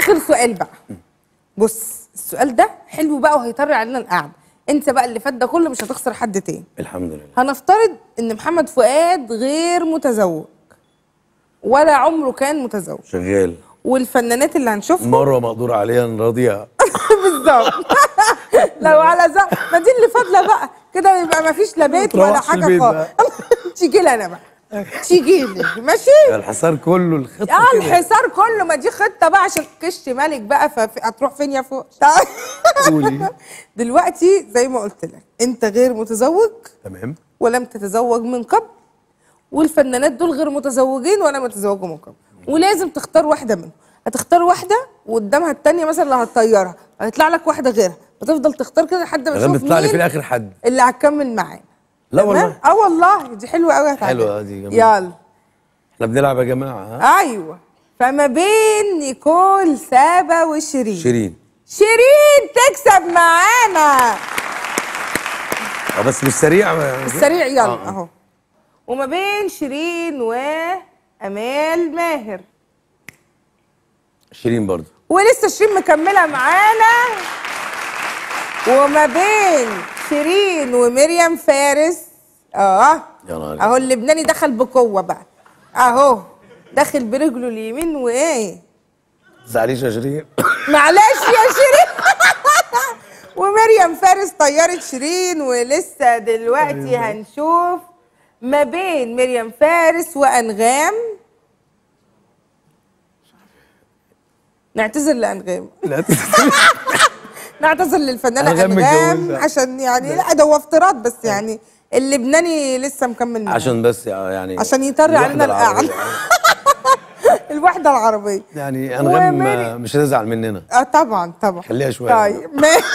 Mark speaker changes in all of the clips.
Speaker 1: اخر سؤال بقى بص السؤال ده حلو بقى وهيطري علينا القعده انت بقى اللي فات ده كله مش هتخسر حد تاني
Speaker 2: الحمد لله
Speaker 1: هنفترض ان محمد فؤاد غير متزوج ولا عمره كان متزوج
Speaker 2: شغال
Speaker 1: والفنانات اللي هنشوفهم
Speaker 2: مره مقدور عليها نراضيها
Speaker 1: بالظبط لو على زق ما دي اللي فاضله بقى كده يبقى ما فيش لا بيت ولا
Speaker 2: تروحش
Speaker 1: حاجه
Speaker 2: البيت
Speaker 1: خالص
Speaker 2: بقى.
Speaker 1: تيجي لي انا بقى تيجي لي ماشي
Speaker 2: الحصار كله الخطه
Speaker 1: اه
Speaker 2: كده.
Speaker 1: الحصار كله ما دي خطه بقى عشان كشت ملك بقى فهتروح فين يا فوق
Speaker 2: قولي
Speaker 1: دلوقتي زي ما قلت لك انت غير متزوج
Speaker 2: تمام
Speaker 1: ولم تتزوج من قبل والفنانات دول غير متزوجين ولا متزوجوا من قبل ولازم تختار واحده منهم هتختار واحده وقدامها التانية مثلا اللي هتطيرها هيطلع لك واحده غيرها وتفضل تختار كده لحد ما
Speaker 2: لغايه
Speaker 1: تشوف
Speaker 2: بيطلع لي في
Speaker 1: مين
Speaker 2: الاخر حد
Speaker 1: اللي هتكمل معانا
Speaker 2: لا
Speaker 1: تمام؟
Speaker 2: والله
Speaker 1: اه والله دي حلوه قوي
Speaker 2: حلوة دي جميلة.
Speaker 1: يلا
Speaker 2: احنا بنلعب يا جماعه ها
Speaker 1: ايوه فما بين نيكول سابا وشيرين
Speaker 2: شيرين
Speaker 1: شيرين تكسب معانا
Speaker 2: اه بس مش سريع ما-
Speaker 1: السريع يلا
Speaker 2: آه.
Speaker 1: اهو وما بين شيرين وامال ماهر
Speaker 2: شيرين برضو
Speaker 1: ولسه شيرين مكمله معانا وما بين شيرين ومريم فارس اه
Speaker 2: يا نهار
Speaker 1: اهو اللبناني دخل بقوه بقى اهو داخل برجله اليمين وايه
Speaker 2: تزعليش يا شيرين
Speaker 1: معلش يا شيرين ومريم فارس طيرت شيرين ولسه دلوقتي هنشوف ما بين مريم فارس وانغام نعتذر لانغام
Speaker 2: لا
Speaker 1: نعتذر للفنانه
Speaker 2: أنغام
Speaker 1: انغام
Speaker 2: متجوزة.
Speaker 1: عشان يعني لا ده هو افتراض بس يعني اللبناني لسه مكمل معانا
Speaker 2: عشان بس يعني
Speaker 1: عشان يطر
Speaker 2: الوحدة
Speaker 1: علينا القعده
Speaker 2: العربية.
Speaker 1: الوحده العربيه
Speaker 2: يعني انغام
Speaker 1: ومري-
Speaker 2: مش هتزعل مننا
Speaker 1: اه طبعا طبعا
Speaker 2: خليها شوية.
Speaker 1: طيب ماشي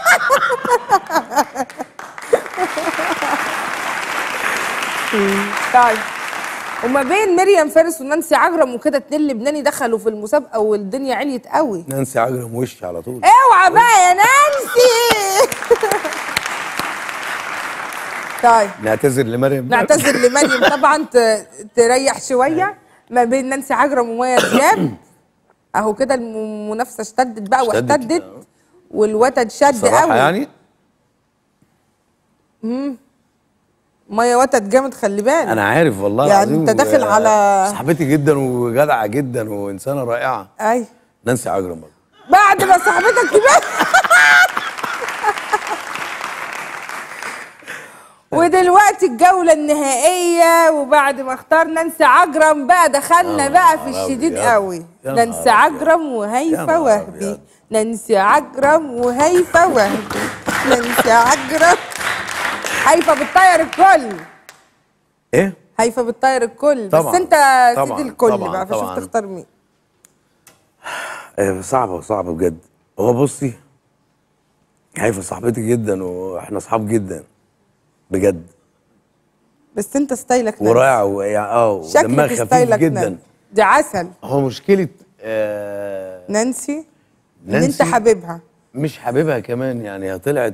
Speaker 1: طيب وما بين مريم فارس ونانسي عجرم وكده اتنين لبناني دخلوا في المسابقه والدنيا عليت قوي
Speaker 2: نانسي عجرم وش على طول
Speaker 1: اوعى بقى يا نانسي طيب
Speaker 2: نعتذر لمريم
Speaker 1: نعتذر لمريم طبعا ت- تريح شويه ما بين نانسي عجرم ومايا دياب اهو كده المنافسه اشتدت بقى
Speaker 2: اشتدت
Speaker 1: واحتدت
Speaker 2: كده.
Speaker 1: والوتد شد
Speaker 2: صراحه
Speaker 1: قوي
Speaker 2: يعني
Speaker 1: مايا وتد جامد خلي بالك
Speaker 2: انا عارف والله
Speaker 1: يعني
Speaker 2: العظيم
Speaker 1: انت داخل
Speaker 2: و-
Speaker 1: على-
Speaker 2: صاحبتي جدا وجدعه جدا وانسانه رائعه
Speaker 1: اي
Speaker 2: نانسي عجرم برضه
Speaker 1: بعد ما صاحبتك كبرت ودلوقتي الجولة النهائية وبعد ما اختار نانسي عجرم بقى دخلنا
Speaker 2: يا
Speaker 1: بقى
Speaker 2: نهار
Speaker 1: في الشديد
Speaker 2: أبيض.
Speaker 1: قوي
Speaker 2: يا
Speaker 1: نانسي
Speaker 2: نهار
Speaker 1: عجرم
Speaker 2: يا
Speaker 1: وهيفا
Speaker 2: نهار
Speaker 1: وهبي
Speaker 2: أبيض.
Speaker 1: نانسي عجرم وهيفا وهبي نانسي عجرم هيفا بتطير الكل
Speaker 2: ايه
Speaker 1: هيفا بتطير الكل
Speaker 2: طبعاً.
Speaker 1: بس انت
Speaker 2: طبعاً.
Speaker 1: سيد الكل
Speaker 2: طبعاً.
Speaker 1: بقى فشوف
Speaker 2: طبعاً.
Speaker 1: تختار مين
Speaker 2: آه، صعبة صعبة بجد هو بصي هيفا صاحبتي جدا واحنا اصحاب جدا بجد
Speaker 1: بس انت ستايلك نانسي.
Speaker 2: ورائعة ويعني اه ودمها
Speaker 1: شكلك
Speaker 2: خفيف
Speaker 1: ستايلك
Speaker 2: جدا
Speaker 1: نانسي. دي عسل
Speaker 2: هو مشكلة آه
Speaker 1: نانسي ان
Speaker 2: نانسي
Speaker 1: انت حبيبها
Speaker 2: مش حاببها كمان يعني هي طلعت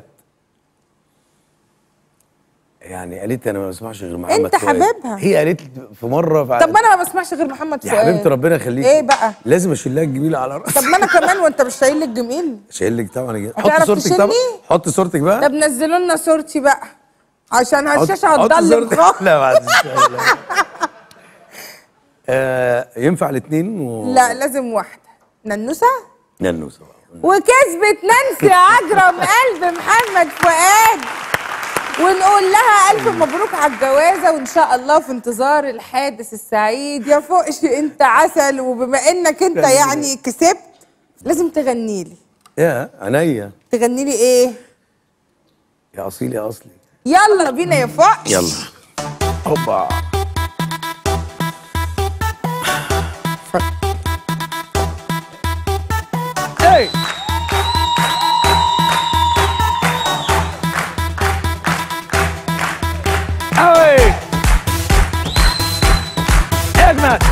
Speaker 2: يعني قالت لي انا ما بسمعش غير محمد
Speaker 1: انت
Speaker 2: فؤاد.
Speaker 1: حبيبها.
Speaker 2: هي قالت لي في مره
Speaker 1: طب ما انا ما بسمعش غير محمد
Speaker 2: يا
Speaker 1: فؤاد
Speaker 2: حبيبتي ربنا يخليك
Speaker 1: ايه بقى
Speaker 2: لازم اشيل لها الجميله على راسي
Speaker 1: طب ما انا كمان وانت مش شايل لي الجميل
Speaker 2: شايل لك طبعا الجميلة.
Speaker 1: هتعرف
Speaker 2: حط صورتك طبعا
Speaker 1: تشيلني؟
Speaker 2: حط صورتك بقى
Speaker 1: طب نزلوا لنا صورتي بقى عشان
Speaker 2: حط-
Speaker 1: الشاشه
Speaker 2: حط
Speaker 1: هتضلم
Speaker 2: صورتك.
Speaker 1: خالص
Speaker 2: لا بعد الشر، لا. آه ينفع الاثنين و...
Speaker 1: لا لازم واحده ننوسه
Speaker 2: ننوسه
Speaker 1: وكسبت نانسي عجرم قلب محمد فؤاد ونقول لها الف مبروك على الجوازه وان شاء الله في انتظار الحادث السعيد يا فوقش انت عسل وبما انك انت
Speaker 2: خليني.
Speaker 1: يعني كسبت لازم تغني لي
Speaker 2: يا عينيا
Speaker 1: تغني لي ايه
Speaker 2: يا اصيل يا اصلي
Speaker 1: يلا بينا يا فوقش
Speaker 2: يلا هوبا Hey! أوي! اجمد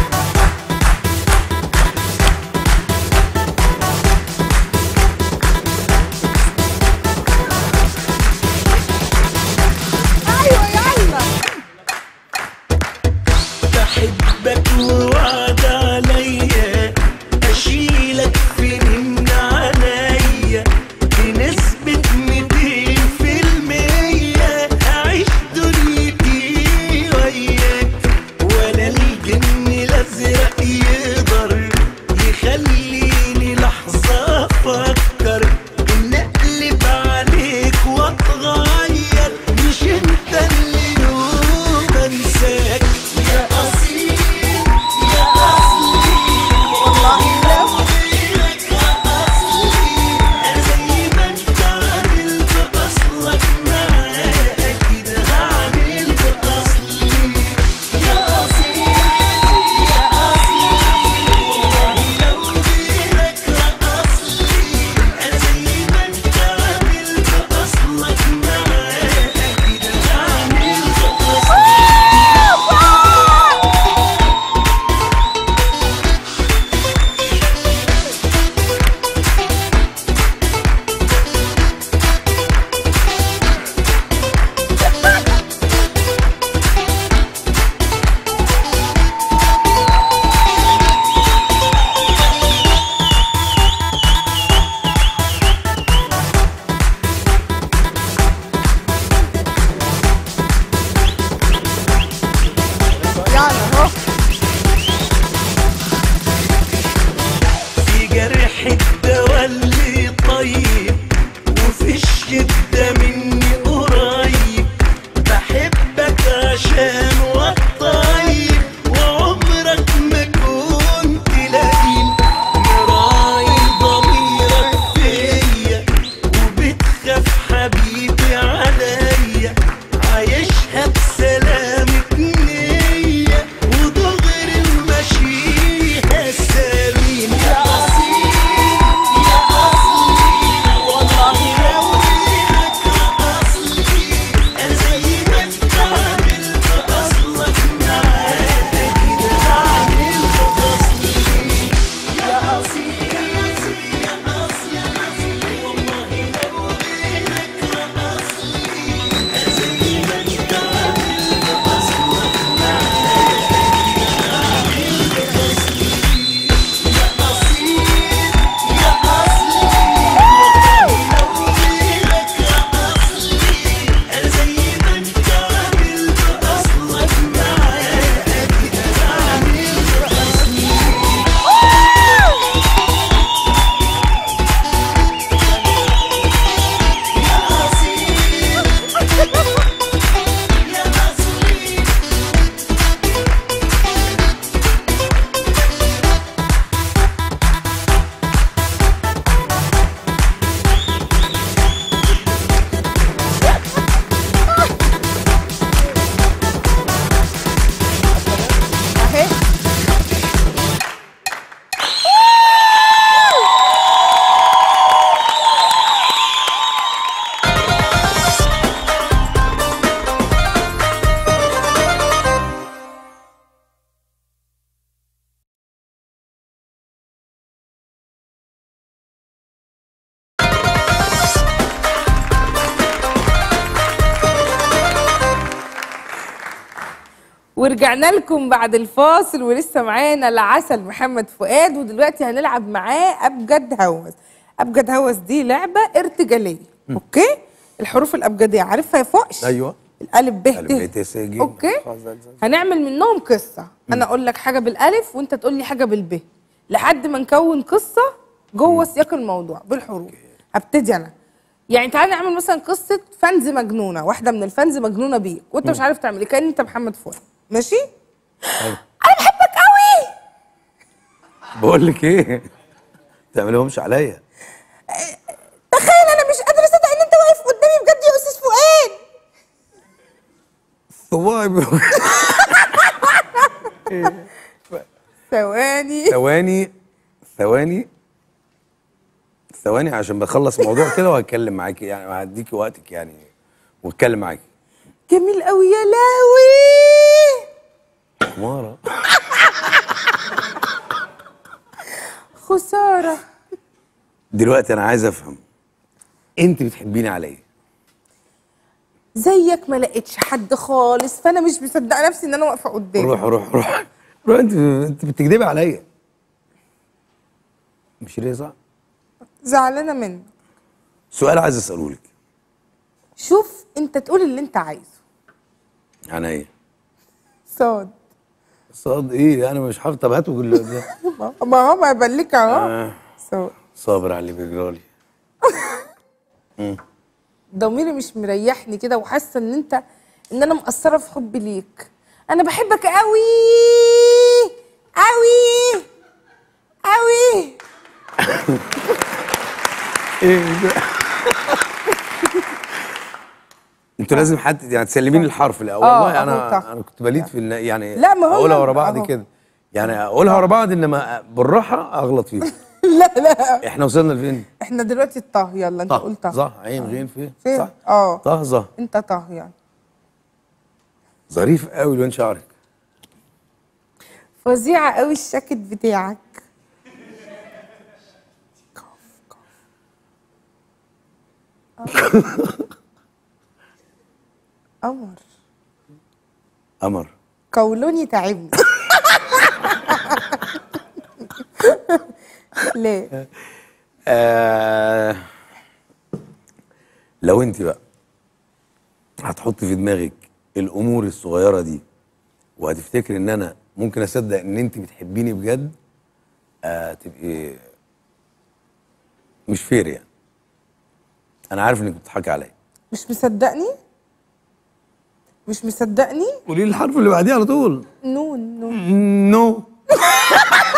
Speaker 1: ايوه يلا
Speaker 3: يقدر يخليني لحظة أفكر إن أقلب عليك وأتغير مش أنت اللي يوم أنساك يا أصيل يا أصلي والله لو غيرك يا أصلي أنا زي ما أنت عملت أصلك معايا أكيد هعمل أصلي يا أصيل يا أصلي والله لو غيرك يا أصلي أنا زي ما أنت عملت أصلك معايا أكيد هعمل أصلي
Speaker 1: يلا اهو
Speaker 3: في جرح الدواء اللي طيب وفي الشدة مني قريب بحبك عشان وطيب وعمرك ما كنت لئيم مراعي ضميرك فيا وبتخاف حبيبي عليا عايشها بسلامة نية ودغري ماشيها سليم يا أصيل يا أصلي والله لو غيرك يا أصلي أنا زي ما أنت عملت أصلك معايا أكيد هعمل أصلي يا أصيل يا أصلي والله لو غيرك يا أصلي أنا زي ما أنت عملت أصلك معايا أكيد هعمل أصلي يا أصيل يا أصلي والله لو غيرك يا أصلي أنا زي ما أنت عملت أصلك معايا أكيد هعمل أصلي يا أصيل يا أصلي
Speaker 1: اهي ورجعنا لكم بعد الفاصل ولسه معانا العسل محمد فؤاد ودلوقتي هنلعب معاه ابجد هوس ابجد هوس دي لعبه ارتجاليه اوكي الحروف الابجديه عارفها يا فوقش
Speaker 2: ايوه
Speaker 1: الالف ب
Speaker 2: ألف ب ت س ج
Speaker 1: اوكي هنعمل منهم قصه انا اقول لك حاجه بالالف وانت تقول لي حاجه بالب لحد ما نكون قصه جوه سياق الموضوع بالحروف هبتدي انا يعني تعالى نعمل مثلا قصه فانز مجنونه واحده من الفانز مجنونه بيك وانت مش عارف تعمل ايه كان انت محمد فؤاد ماشي
Speaker 2: أيوة.
Speaker 1: انا بحبك قوي
Speaker 2: بقول لك ايه تعملهمش عليا
Speaker 1: تخيل انا مش قادره اصدق ان انت واقف قدامي بجد يا استاذ فؤاد
Speaker 2: صواعي
Speaker 1: ثواني
Speaker 2: ثواني ثواني ثواني عشان بخلص موضوع كده وهتكلم معاكي يعني هديكي وقتك يعني واتكلم معاكي
Speaker 1: جميل قوي يا لاوي
Speaker 2: مارا
Speaker 1: خساره
Speaker 2: دلوقتي انا عايز افهم انت بتحبيني على ايه
Speaker 1: زيك ما لقيتش حد خالص فانا مش مصدقه نفسي ان انا واقفه قدامك
Speaker 2: روح روح روح روح انت انت بتكدبي عليا مش ليه صح
Speaker 1: زعلانه منك
Speaker 2: سؤال عايز اساله لك
Speaker 1: شوف انت تقول اللي انت عايزه
Speaker 2: عن ايه
Speaker 1: صاد
Speaker 2: صاد ايه انا مش حافظ طب هاتوا كل ده
Speaker 1: ما هو ما بلك اهو
Speaker 2: آه.
Speaker 1: سو-
Speaker 2: صابر على اللي بيجرالي
Speaker 1: ضميري مش مريحني كده وحاسه ان انت ان انا مقصره في حبي ليك انا بحبك قوي قوي قوي
Speaker 2: ايه ده انتوا لازم حد يعني تسلميني الحرف الاول
Speaker 1: آه،
Speaker 2: والله
Speaker 1: أهو
Speaker 2: انا
Speaker 1: تحت.
Speaker 2: انا كنت بليد في الن- يعني
Speaker 1: لا، ما هو
Speaker 2: اقولها
Speaker 1: يلا،
Speaker 2: ورا بعض
Speaker 1: أهو.
Speaker 2: كده يعني اقولها ورا بعض انما بالراحه اغلط فيها
Speaker 1: لا لا
Speaker 2: احنا وصلنا لفين؟
Speaker 1: احنا دلوقتي الطه يلا انت
Speaker 2: طه
Speaker 1: قلت طه
Speaker 2: صح عين غين فين؟
Speaker 1: فين؟
Speaker 2: صح
Speaker 1: اه
Speaker 2: طه ظه
Speaker 1: انت طه يعني
Speaker 2: ظريف قوي لون شعرك
Speaker 1: فظيعه قوي الشاكت بتاعك قمر
Speaker 2: قمر
Speaker 1: قولوني تعبني ليه
Speaker 2: آه لو انت بقى هتحطي في دماغك الامور الصغيره دي وهتفتكري ان انا ممكن اصدق ان انت بتحبيني بجد آه تبقي مش فير يعني انا عارف انك بتضحكي عليا
Speaker 1: مش مصدقني مش مصدقني
Speaker 2: قولي لي الحرف اللي بعديه على طول
Speaker 1: نون نون
Speaker 2: نو